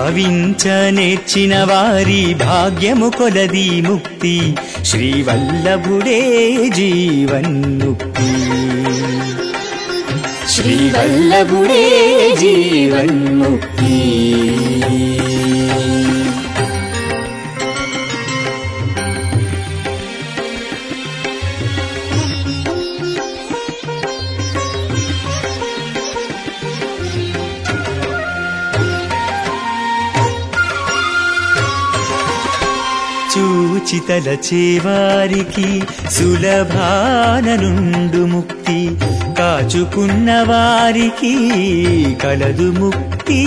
భావించ నేర్చిన వారి భాగ్యము కొలది ముక్తి శ్రీవల్లభుడే జీవన్ముక్తి శ్రీవల్లభుడే జీవన్ముక్తి చూచితల చేవారికి సులభాన నుండు ముక్తి కాచుకున్న వారికి కలదు ముక్తి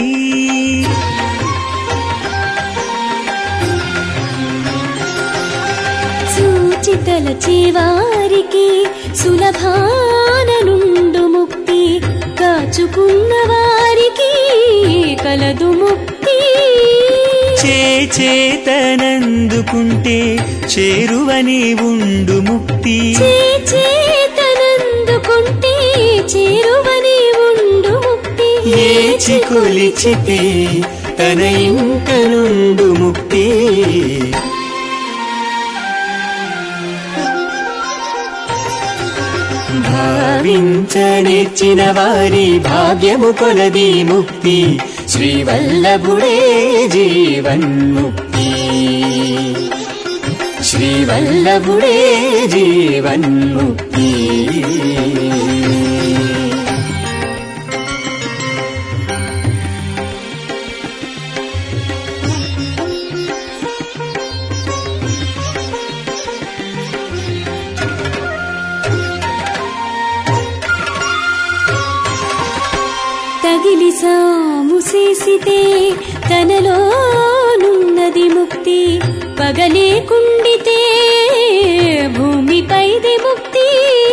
సూచితల చేవారికి సులభాన నుండు ముక్తి కాచుకున్న వారికి కలదు ముక్తి చేతనందుకుంటే చేరువని ఉండు ముక్తి చేతనందుకుంటే చేరువని ఉండు ముక్తి ఏచి కొలిచితే తన ఇంట నుండు ముక్తి భావించనిచ్చిన వారి భాగ్యము కొలది ముక్తి శ్రీవల్లభుడే జీవన్ముక్తి శ్రీవల్లభుడే జీవన్ముక్తి తగిలి సాము చేసితే తనలోనున్నది ముక్తి పగలేకుండితే భూమిపైది ముక్తి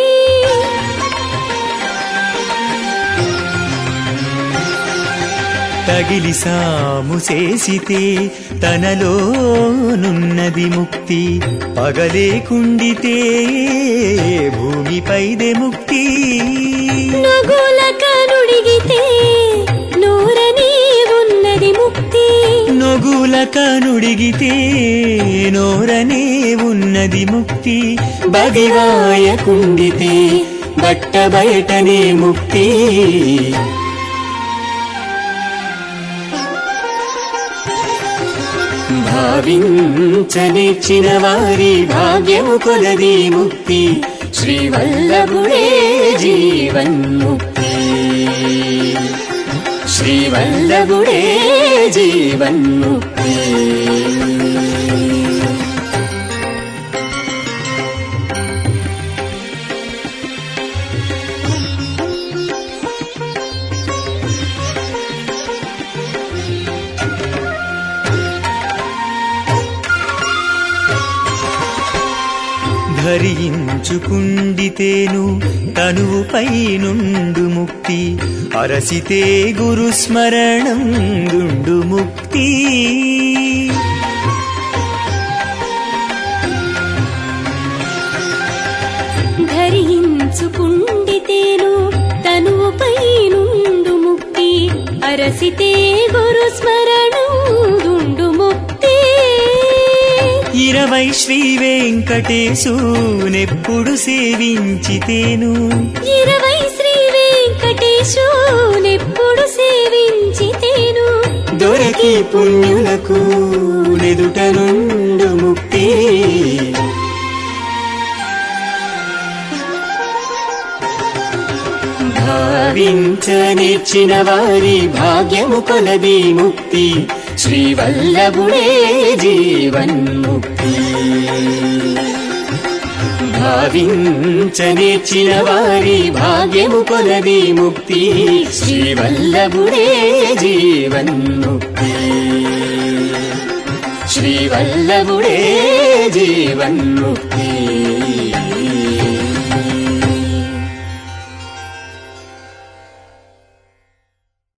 తగిలి సాము చేసితే తనలోనున్నది ముక్తి పగలేకుండితే భూమిపైదే ముక్తి నగుల కనుడిగితే నూరనే ఉన్నది ముక్తి నొగుల కనుడిగితే నోరనే ఉన్నది ముక్తి బగివాయకుండితే బట్ట బయటనే ముక్తి భావించనిచ్చిన వారి భాగ్యము కొలది ముక్తి శ్రీవల్లభుడే జీవన్ముక్తి శ్రీవల్లభుడే జీవన్ముక్తి ధరించుకుండితేను తనువుపై నుండు ముక్తి అరసితే గురు స్మరణం గుండు ముక్తి ధరించుకుండితేను తనువుపై నుండు ముక్తి అరసితే గురు స్మరణుండు ముక్తి ఇరవై శ్రీ వెంకటేశు నెప్పుడు సేవించితేను ఇరవై శ్రీ వెంకటేశు నెప్పుడు సేవించితేను దొరకి పుణ్యులకు నెదుట నుండు ముక్తి భావించనిచ్చిన వారి భాగ్యము కొలది ముక్తి శ్రీవల్లభుడే జీవన్ముక్తి భావించనిచ్చిన వారి భాగ్యము కొలది ముక్తి శ్రీవల్లభుడే జీవన్ముక్తి శ్రీవల్లభుడే జీవన్ముక్తి